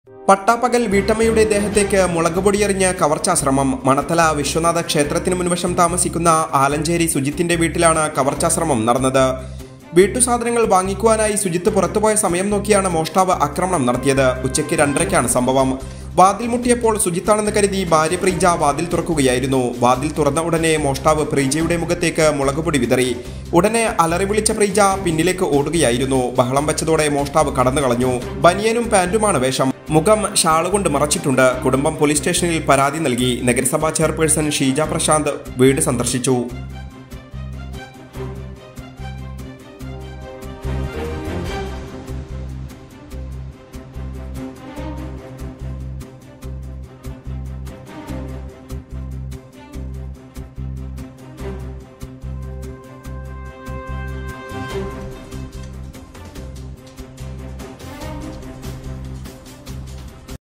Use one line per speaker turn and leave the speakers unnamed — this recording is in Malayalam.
പട്ടാപ്പകൽ വീട്ടമ്മയുടെ ദേഹത്തേക്ക് മുളക് പൊടിയെറിഞ്ഞ് കവർച്ചാശ്രമം മണത്തല വിശ്വനാഥ ക്ഷേത്രത്തിന് മുൻവശം താമസിക്കുന്ന ആലഞ്ചേരി സുജിത്തിന്റെ വീട്ടിലാണ് കവർച്ചാശ്രമം നടന്നത് വീട്ടുസാധനങ്ങൾ വാങ്ങിക്കുവാനായി സുജിത്ത് പുറത്തുപോയ സമയം നോക്കിയാണ് മോഷ്ടാവ് ആക്രമണം നടത്തിയത് ഉച്ചയ്ക്ക് രണ്ടരയ്ക്കാണ് സംഭവം വാതിൽ മുട്ടിയപ്പോൾ സുജിത്താണെന്ന് കരുതി ഭാര്യ പ്രീജ വാതിൽ തുറക്കുകയായിരുന്നു വാതിൽ തുറന്ന ഉടനെ മോഷ്ടാവ് പ്രീജയുടെ മുഖത്തേക്ക് മുളകുപൊടി വിതറി ഉടനെ അലറി വിളിച്ച പ്രീജ പിന്നിലേക്ക് ഓടുകയായിരുന്നു ബഹളം വെച്ചതോടെ മോഷ്ടാവ് കടന്നു കളഞ്ഞു ബനിയനും പാന്റുമാണ് വേഷം മുഖം ഷാളുകൊണ്ട് മറച്ചിട്ടുണ്ട് കുടുംബം പോലീസ് സ്റ്റേഷനിൽ പരാതി നൽകി നഗരസഭാ ചെയർപേഴ്സൺ ഷീജ പ്രശാന്ത് വീട് സന്ദർശിച്ചു